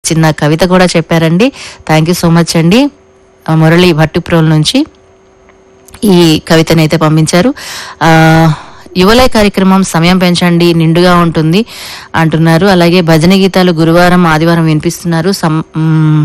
చిన్న కవిత కూడా చెప్పారండి థ్యాంక్ యూ సో మచ్ అండి ఆ, మురళి భట్టుప్రోల్ నుంచి ఈ కవితని అయితే పంపించారు ఆ యువలయ కార్యక్రమం సమయం పెంచండి నిండుగా ఉంటుంది అంటున్నారు అలాగే భజన గీతాలు గురువారం ఆదివారం వినిపిస్తున్నారు సం మ్,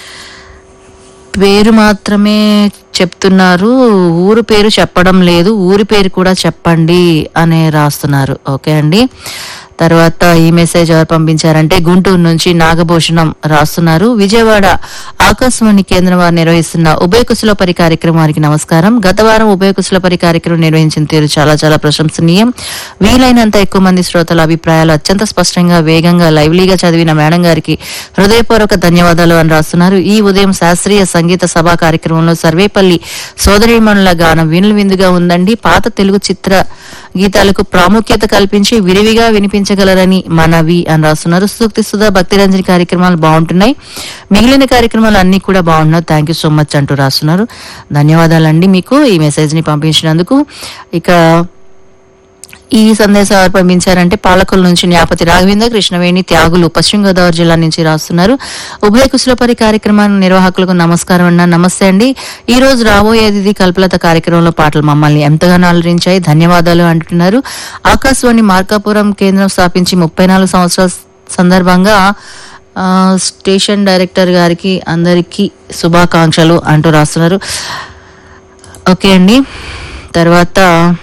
పేరు మాత్రమే చెప్తున్నారు ఊరు పేరు చెప్పడం లేదు ఊరి పేరు కూడా చెప్పండి అని రాస్తున్నారు ఓకే అండి తర్వాత ఈ మెసేజ్ ఎవరు పంపించారంటే గుంటూరు నుంచి నాగభూషణం రాస్తున్నారు విజయవాడ ఆకాశవాణి కేంద్రం వారు నిర్వహిస్తున్న ఉభయ కుశలపరి కార్యక్రమానికి నమస్కారం గత వారం ఉభయ కుశలపరి కార్యక్రమం నిర్వహించిన తీరు చాలా చాలా ప్రశంసనీయం వీలైనంత ఎక్కువ మంది శ్రోతల అభిప్రాయాలు అత్యంత స్పష్టంగా వేగంగా లైవ్లీగా చదివిన మేడం గారికి హృదయపూర్వక ధన్యవాదాలు అని రాస్తున్నారు ఈ ఉదయం శాస్త్రీయ సంగీత సభా కార్యక్రమంలో సర్వేపల్లి సోదరీమణుల గానం వినులు విందుగా ఉందండి పాత తెలుగు చిత్ర గీతాలకు ప్రాముఖ్యత కల్పించి విరివిగా వినిపించగలరని మనవి అని రాస్తున్నారు సూక్తి సుధా భక్తి రంజని కార్యక్రమాలు బాగుంటున్నాయి మిగిలిన కార్యక్రమాలు అన్ని కూడా బాగున్నాయి థ్యాంక్ యూ సో మచ్ అంటూ రాస్తున్నారు ధన్యవాదాలండి మీకు ఈ మెసేజ్ ని పంపించినందుకు ఇక ఈ సందేశం ఎవరు పంపించారంటే పాలకుల నుంచి న్యాపతి రాఘవేంద్ర కృష్ణవేణి త్యాగులు పశ్చిమ గోదావరి జిల్లా నుంచి రాస్తున్నారు ఉభయ కుశలపరి కార్యక్రమాన్ని నిర్వాహకులకు నమస్కారం అన్న నమస్తే అండి ఈ రోజు రాబోయేది కల్పలత కార్యక్రమంలో పాటలు మమ్మల్ని ఎంతగానో అలరించాయి ధన్యవాదాలు అంటున్నారు ఆకాశవాణి మార్కాపురం కేంద్రం స్థాపించి ముప్పై నాలుగు సంవత్సరాల సందర్భంగా ఆ, స్టేషన్ డైరెక్టర్ గారికి అందరికీ శుభాకాంక్షలు అంటూ రాస్తున్నారు ఓకే అండి తర్వాత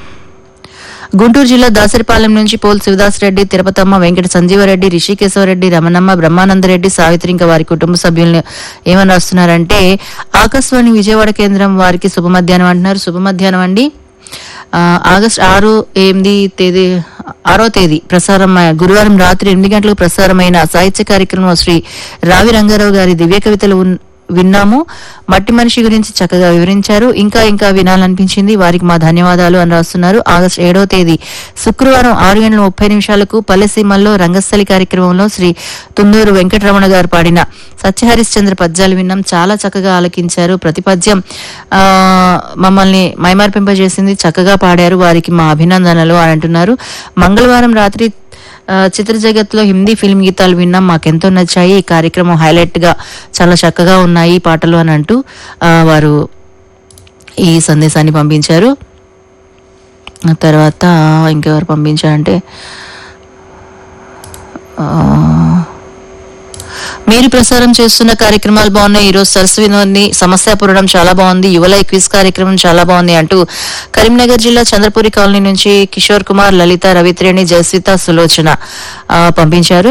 గుంటూరు జిల్లా దాసరిపాలెం నుంచి పోల్ శివదాస్ రెడ్డి తిరుపతమ్మ వెంకట సంజీవరెడ్డి రిషికేశవరెడ్డి రమణమ్మ బ్రహ్మానందరెడ్డి సావిత్రి ఇంకా వారి కుటుంబ సభ్యులను ఏమని రాస్తున్నారంటే ఆకాశవాణి విజయవాడ కేంద్రం వారికి శుభ మధ్యాహ్నం అంటున్నారు శుభ మధ్యాహ్నం అండి ఆ, ఆగస్ట్ ఆరు ఎనిమిది తేదీ ఆరో తేదీ ప్రసారం గురువారం రాత్రి ఎనిమిది గంటలకు ప్రసారమైన సాహిత్య కార్యక్రమం శ్రీ రావి రంగారావు గారి దివ్య కవితలు ఉన్- విన్నాము మట్టి మనిషి గురించి చక్కగా వివరించారు ఇంకా ఇంకా వినాలనిపించింది వారికి మా ధన్యవాదాలు అని రాస్తున్నారు ఆగస్టు ఏడవ తేదీ శుక్రవారం ఆరు గంటల ముప్పై నిమిషాలకు పల్లెసీమల్లో రంగస్థలి కార్యక్రమంలో శ్రీ తుందూరు వెంకటరమణ గారు పాడిన సత్యహరిశ్చంద్ర పద్యాలు విన్నాం చాలా చక్కగా ఆలకించారు ప్రతి పద్యం ఆ, మమ్మల్ని మైమార్పింపజేసింది చక్కగా పాడారు వారికి మా అభినందనలు అని అంటున్నారు మంగళవారం రాత్రి ఆ, చిత్ర జగత్లో హిందీ ఫిల్మ్ గీతాలు విన్నాం మాకెంతో నచ్చాయి ఈ కార్యక్రమం హైలైట్ గా చాలా చక్కగా ఉన్నాయి ఈ పాటలు అని అంటూ ఆ, వారు ఈ సందేశాన్ని పంపించారు ఆ తర్వాత ఇంకెవరు పంపించారంటే ఆ, మీరు ప్రసారం చేస్తున్న కార్యక్రమాలు బాగున్నాయి ఈ రోజు సరస్సు వినోద్ని సమస్య పురడం చాలా బాగుంది యువలై క్విజ్ కార్యక్రమం చాలా బాగుంది అంటూ కరీంనగర్ జిల్లా చంద్రపురి కాలనీ నుంచి కిషోర్ కుమార్ లలిత రవిత్రేణి జయస్విత సులోచన ఆ, పంపించారు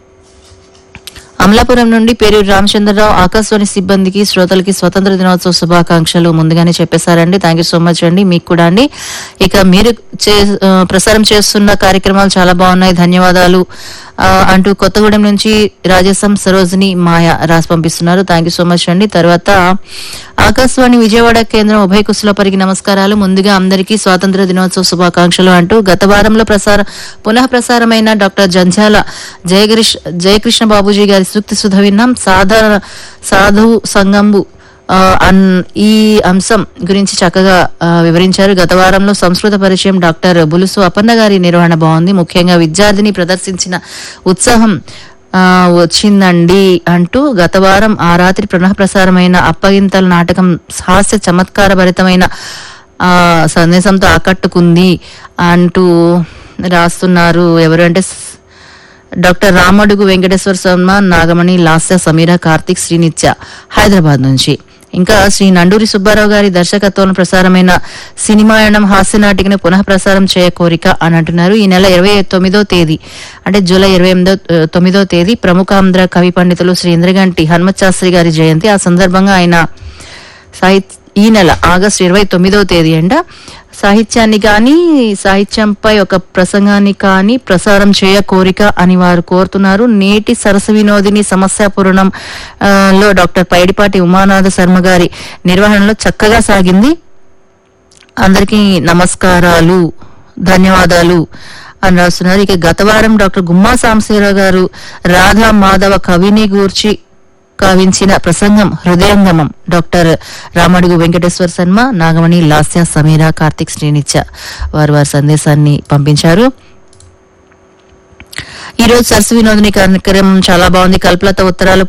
అమలాపురం నుండి పేరు రామచంద్రరావు ఆకాశవాణి సిబ్బందికి శ్రోతలకి స్వతంత్ర దినోత్సవ శుభాకాంక్షలు ముందుగానే చెప్పేశారండి థ్యాంక్ యూ సో మచ్ అండి మీకు కూడా అండి ఇక మీరు చే- ఆ, ప్రసారం చేస్తున్న కార్యక్రమాలు చాలా బాగున్నాయి ధన్యవాదాలు ఆ, అంటూ కొత్తగూడెం నుంచి రాజేశం సరోజిని మాయ రాసి పంపిస్తున్నారు థ్యాంక్ యూ సో మచ్ అండి తర్వాత ఆకాశవాణి విజయవాడ కేంద్రం ఉభయ కుశలపరికి నమస్కారాలు ముందుగా అందరికీ స్వాతంత్ర దినోత్సవ శుభాకాంక్షలు అంటూ గత వారంలో ప్రసార పునః ప్రసారమైన డాక్టర్ జంధ్యాల జయకృష్ణ జయకృష్ణ బాబూజీ గారి సూక్తి సుధ విన్నాం సాధారణ సాధు సంగంబు ఆ, అన్ ఈ అంశం గురించి చక్కగా ఆ, వివరించారు గత వారంలో సంస్కృత పరిచయం డాక్టర్ బులుసు అపన్న గారి నిర్వహణ బాగుంది ముఖ్యంగా విద్యార్థిని ప్రదర్శించిన ఉత్సాహం ఆ, వచ్చిందండి అంటూ గత వారం ఆ రాత్రి పునః ప్రసారమైన అప్పగింతల నాటకం హాస్య చమత్కారభరితమైన ఆ సందేశంతో ఆకట్టుకుంది అంటూ రాస్తున్నారు ఎవరంటే స్- డాక్టర్ రామడుగు వెంకటేశ్వర శర్మ నాగమణి లాస్య సమీర కార్తిక్ శ్రీనిత్య హైదరాబాద్ నుంచి ఇంకా శ్రీ నండూరి సుబ్బారావు గారి దర్శకత్వంలో ప్రసారమైన సినిమాయనం హాస్య నాటికను పునః ప్రసారం చేయ కోరిక అని అంటున్నారు ఈ నెల ఇరవై తొమ్మిదో తేదీ అంటే జూలై ఇరవై ఎనిమిదో తొమ్మిదో తేదీ ప్రముఖ ఆంధ్ర కవి పండితులు శ్రీ ఇంద్రగంటి హనుమత్ శాస్త్రి గారి జయంతి ఆ సందర్భంగా ఆయన సాహిత్య ఈ నెల ఆగస్టు ఇరవై తొమ్మిదవ తేదీ అంట సాహిత్యాన్ని కానీ సాహిత్యంపై ఒక ప్రసంగాన్ని కానీ ప్రసారం చేయ కోరిక అని వారు కోరుతున్నారు నేటి సరస వినోదిని సమస్య పూరణం ఆ, లో డాక్టర్ పైడిపాటి ఉమానాథ శర్మ గారి నిర్వహణలో చక్కగా సాగింది అందరికీ నమస్కారాలు ధన్యవాదాలు అని రాస్తున్నారు ఇక గత వారం డాక్టర్ గుమ్మా సాంశీరావు గారు రాధా మాధవ కవిని గూర్చి కావించిన ప్రసంగం హృదయంగమం డాక్టర్ రామడుగు వెంకటేశ్వర శర్మ నాగమణి లాస్య సమీర కార్తిక్ శ్రీనిత్య వారు వారి సందేశాన్ని పంపించారు ఈ రోజు సరస్సు వినోదిని కార్యక్రమం చాలా బాగుంది కల్పలత ఉత్తరాలు